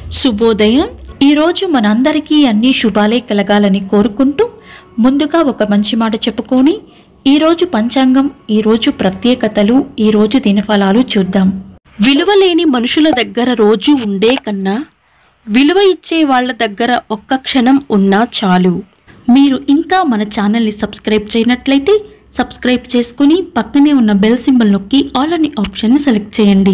శుభోదయం ఈరోజు మనందరికీ అన్ని శుభాలే కలగాలని కోరుకుంటూ ముందుగా ఒక మంచి మాట చెప్పుకొని ఈరోజు పంచాంగం ఈరోజు ప్రత్యేకతలు ఈరోజు దినఫలాలు చూద్దాం విలువలేని మనుషుల దగ్గర రోజు ఉండే కన్నా విలువ ఇచ్చే వాళ్ళ దగ్గర ఒక్క క్షణం ఉన్నా చాలు మీరు ఇంకా మన ఛానల్ని సబ్స్క్రైబ్ చేయనట్లయితే సబ్స్క్రైబ్ చేసుకుని పక్కనే ఉన్న బెల్ సింబల్ నొక్కి ఆల్ అనే ఆప్షన్ని సెలెక్ట్ చేయండి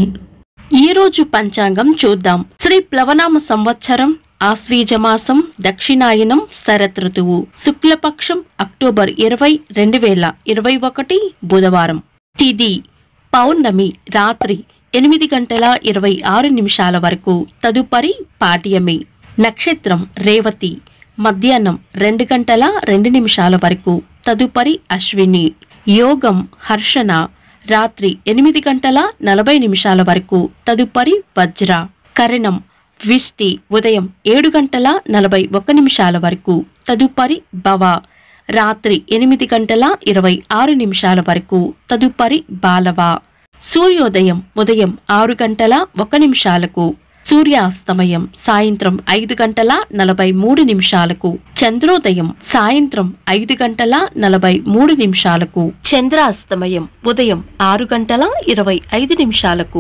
ఈ రోజు పంచాంగం చూద్దాం శ్రీ ప్లవనామ సంవత్సరం ఆశ్వీజమాసం దక్షిణాయనం శరత్ ఋతువు శుక్లపక్షం అక్టోబర్ ఇరవై రెండు వేల ఇరవై ఒకటి బుధవారం తిది పౌర్ణమి రాత్రి ఎనిమిది గంటల ఇరవై ఆరు నిమిషాల వరకు తదుపరి పాడ్యమి నక్షత్రం రేవతి మధ్యాహ్నం రెండు గంటల రెండు నిమిషాల వరకు తదుపరి అశ్విని యోగం హర్షణ రాత్రి ఎనిమిది గంటల నలభై నిమిషాల వరకు తదుపరి వజ్ర కరణం విష్టి ఉదయం ఏడు గంటల నలభై ఒక్క నిమిషాల వరకు తదుపరి భవ రాత్రి ఎనిమిది గంటల ఇరవై ఆరు నిమిషాల వరకు తదుపరి బాలవ సూర్యోదయం ఉదయం ఆరు గంటల ఒక నిమిషాలకు సూర్యాస్తమయం సాయంత్రం ఐదు గంటల నలభై మూడు నిమిషాలకు చంద్రోదయం సాయంత్రం ఐదు గంటల నలభై మూడు నిమిషాలకు చంద్రాస్తమయం ఉదయం ఆరు గంటల ఇరవై ఐదు నిమిషాలకు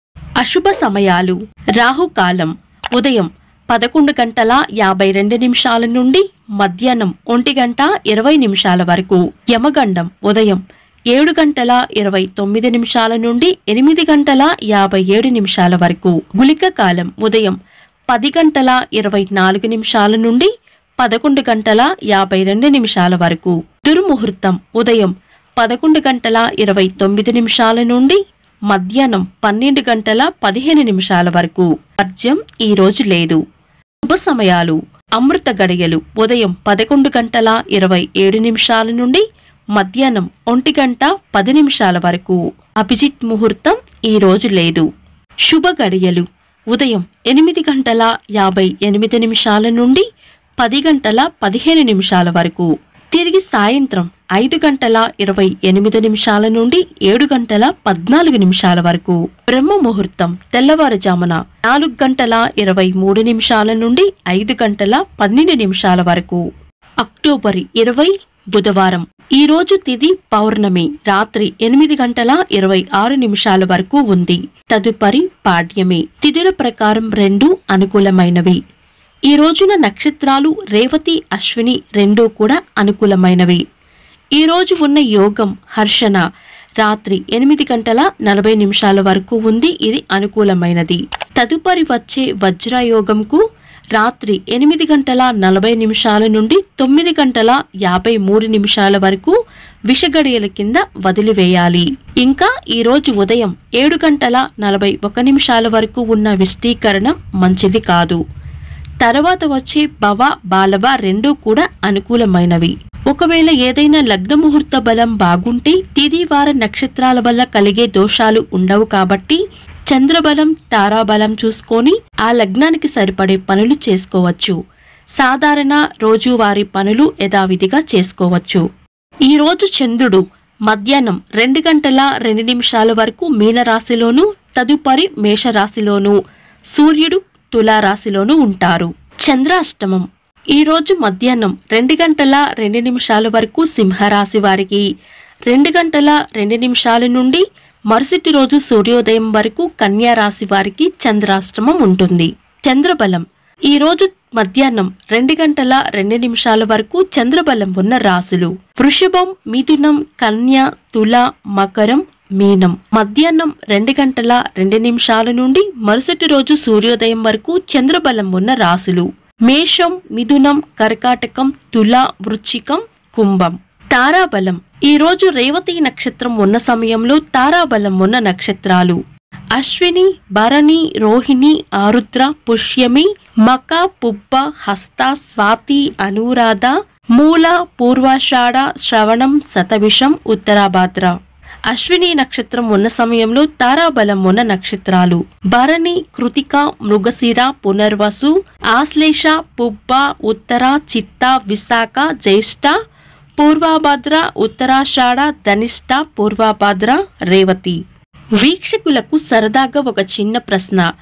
అశుభ సమయాలు రాహుకాలం ఉదయం పదకొండు గంటల యాభై రెండు నిమిషాల నుండి మధ్యాహ్నం ఒంటి గంట ఇరవై నిమిషాల వరకు యమగండం ఉదయం ఏడు గంటల ఇరవై తొమ్మిది నిమిషాల నుండి ఎనిమిది గంటల యాభై ఏడు నిమిషాల వరకు గుళిక కాలం ఉదయం పది గంటల ఇరవై నాలుగు నిమిషాల నుండి పదకొండు గంటల యాభై రెండు నిమిషాల వరకు దుర్ముహూర్తం ఉదయం పదకొండు గంటల ఇరవై తొమ్మిది నిమిషాల నుండి మధ్యాహ్నం పన్నెండు గంటల పదిహేను నిమిషాల వరకు వర్జ్యం ఈ రోజు లేదు శుభ సమయాలు అమృత గడియలు ఉదయం పదకొండు గంటల ఇరవై ఏడు నిమిషాల నుండి మధ్యాహ్నం ఒంటి గంట పది నిమిషాల వరకు అభిజిత్ ముహూర్తం ఈ రోజు లేదు శుభ గడియలు ఉదయం ఎనిమిది గంటల యాభై ఎనిమిది నిమిషాల నుండి పది గంటల పదిహేను నిమిషాల వరకు తిరిగి సాయంత్రం ఐదు గంటల ఇరవై ఎనిమిది నిమిషాల నుండి ఏడు గంటల పద్నాలుగు నిమిషాల వరకు బ్రహ్మ ముహూర్తం తెల్లవారుజామున నాలుగు గంటల ఇరవై మూడు నిమిషాల నుండి ఐదు గంటల పన్నెండు నిమిషాల వరకు అక్టోబర్ ఇరవై బుధవారం ఈ రోజు తిది పౌర్ణమి రాత్రి ఎనిమిది గంటల ఇరవై ఆరు నిమిషాల వరకు ఉంది తదుపరి పాడ్యమి తిథుల ప్రకారం రెండు అనుకూలమైనవి ఈ రోజున నక్షత్రాలు రేవతి అశ్విని రెండూ కూడా అనుకూలమైనవి ఈ రోజు ఉన్న యోగం హర్షణ రాత్రి ఎనిమిది గంటల నలభై నిమిషాల వరకు ఉంది ఇది అనుకూలమైనది తదుపరి వచ్చే వజ్రయోగంకు రాత్రి ఎనిమిది గంటల నలభై నిమిషాల నుండి తొమ్మిది గంటల యాభై మూడు నిమిషాల వరకు విషగడియల కింద వదిలివేయాలి ఇంకా ఈ రోజు ఉదయం ఏడు గంటల నలభై ఒక నిమిషాల వరకు ఉన్న విష్టీకరణం మంచిది కాదు తర్వాత వచ్చే భవ బాలవ రెండూ కూడా అనుకూలమైనవి ఒకవేళ ఏదైనా లగ్న ముహూర్త బలం బాగుంటే తిది వార నక్షత్రాల వల్ల కలిగే దోషాలు ఉండవు కాబట్టి చంద్రబలం తారాబలం చూసుకొని ఆ లగ్నానికి సరిపడే పనులు చేసుకోవచ్చు సాధారణ రోజువారీ పనులు యథావిధిగా చేసుకోవచ్చు ఈ రోజు చంద్రుడు మధ్యాహ్నం రెండు గంటల రెండు నిమిషాల వరకు మీనరాశిలోను తదుపరి మేషరాశిలోను సూర్యుడు తులారాశిలోనూ ఉంటారు చంద్రాష్టమం ఈ రోజు మధ్యాహ్నం రెండు గంటల రెండు నిమిషాల వరకు సింహరాశి వారికి రెండు గంటల రెండు నిమిషాల నుండి మరుసటి రోజు సూర్యోదయం వరకు కన్యా రాశి వారికి చంద్రాష్టమం ఉంటుంది చంద్రబలం ఈ రోజు మధ్యాహ్నం రెండు గంటల రెండు నిమిషాల వరకు చంద్రబలం ఉన్న రాశులు వృషభం మిథునం కన్య తుల మకరం మీనం మధ్యాహ్నం రెండు గంటల రెండు నిమిషాల నుండి మరుసటి రోజు సూర్యోదయం వరకు చంద్రబలం ఉన్న రాశులు మేషం మిథునం కర్కాటకం తుల వృచ్చికం కుంభం తారాబలం ఈ రోజు రేవతి నక్షత్రం ఉన్న సమయంలో తారాబలం ఉన్న నక్షత్రాలు అశ్విని భరణి రోహిణి ఆరుద్ర పుష్యమి మక పుబ్బ హస్త స్వాతి అనురాధ మూల పూర్వాషాఢ శ్రవణం శతవిషం ఉత్తరాభాద్ర అశ్విని నక్షత్రం ఉన్న సమయంలో తారాబలం ఉన్న నక్షత్రాలు భరణి కృతిక మృగశిర పునర్వసు ఆశ్లేష పుబ్బ ఉత్తర చిత్త విశాఖ జ్యేష్ఠ పూర్వాభద్ర ఉత్తరాషాఢ ధనిష్ట పూర్వాభద్ర రేవతి వీక్షకులకు సరదాగా ఒక చిన్న ప్రశ్న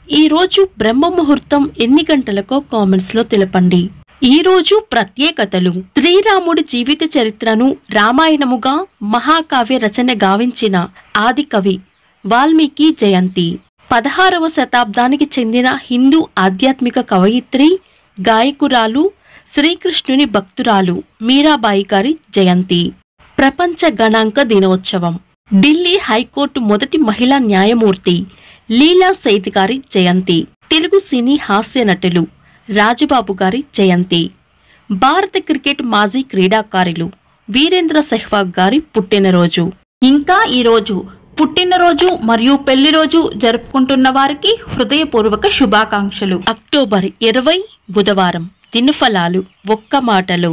ఈ రోజు బ్రహ్మ ముహూర్తం ఎన్ని గంటలకో కామెంట్స్ లో తెలపండి ఈ రోజు ప్రత్యేకతలు శ్రీరాముడి జీవిత చరిత్రను రామాయణముగా మహాకావ్య రచన గావించిన ఆది కవి వాల్మీకి జయంతి పదహారవ శతాబ్దానికి చెందిన హిందూ ఆధ్యాత్మిక కవయిత్రి గాయకురాలు శ్రీకృష్ణుని భక్తురాలు మీరాబాయి గారి జయంతి ప్రపంచ గణాంక దినోత్సవం ఢిల్లీ హైకోర్టు మొదటి మహిళా న్యాయమూర్తి లీలా సైద్ గారి జయంతి తెలుగు సినీ హాస్య నటులు రాజబాబు గారి జయంతి భారత క్రికెట్ మాజీ క్రీడాకారులు వీరేంద్ర సెహ్వాగ్ గారి పుట్టినరోజు ఇంకా ఈరోజు పుట్టినరోజు మరియు పెళ్లి రోజు జరుపుకుంటున్న వారికి హృదయపూర్వక శుభాకాంక్షలు అక్టోబర్ ఇరవై బుధవారం దినఫలాలు ఒక్క మాటలో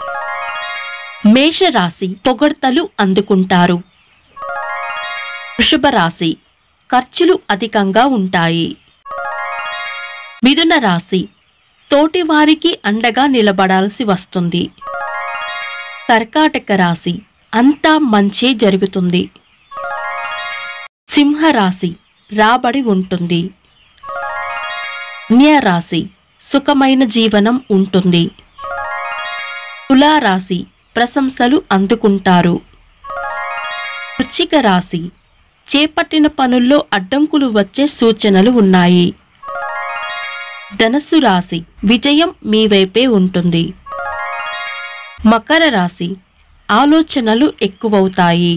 మేషరాశి పొగడ్తలు అందుకుంటారు వృషభ రాశి ఖర్చులు అధికంగా ఉంటాయి మిథున రాశి తోటివారికి అండగా నిలబడాల్సి వస్తుంది కర్కాటక రాశి అంతా మంచే జరుగుతుంది సింహరాశి రాబడి ఉంటుంది రాశి సుఖమైన జీవనం ఉంటుంది తులారాశి ప్రశంసలు అందుకుంటారు వృశ్చిక రాశి చేపట్టిన పనుల్లో అడ్డంకులు వచ్చే సూచనలు ఉన్నాయి ధనస్సు రాశి విజయం మీ వైపే ఉంటుంది మకర రాశి ఆలోచనలు ఎక్కువవుతాయి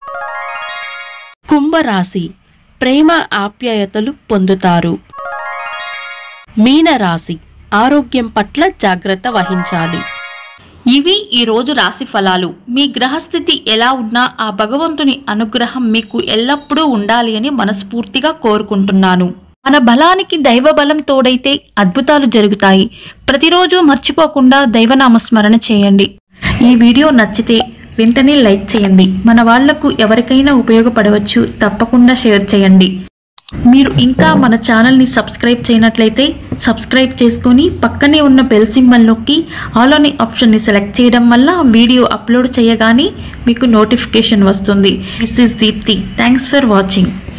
కుంభరాశి ప్రేమ ఆప్యాయతలు పొందుతారు మీనరాశి ఆరోగ్యం పట్ల జాగ్రత్త వహించాలి ఇవి ఈ రోజు రాశి ఫలాలు మీ గ్రహస్థితి ఎలా ఉన్నా ఆ భగవంతుని అనుగ్రహం మీకు ఎల్లప్పుడూ ఉండాలి అని మనస్ఫూర్తిగా కోరుకుంటున్నాను మన బలానికి దైవ బలం తోడైతే అద్భుతాలు జరుగుతాయి ప్రతిరోజు మర్చిపోకుండా దైవనామస్మరణ చేయండి ఈ వీడియో నచ్చితే వెంటనే లైక్ చేయండి మన వాళ్లకు ఎవరికైనా ఉపయోగపడవచ్చు తప్పకుండా షేర్ చేయండి మీరు ఇంకా మన ఛానల్ని సబ్స్క్రైబ్ చేయనట్లయితే సబ్స్క్రైబ్ చేసుకొని పక్కనే ఉన్న బెల్ సింబల్ నొక్కి ఆల్ అనే ఆప్షన్ని సెలెక్ట్ చేయడం వల్ల వీడియో అప్లోడ్ చేయగానే మీకు నోటిఫికేషన్ వస్తుంది this is Deepthi thanks for watching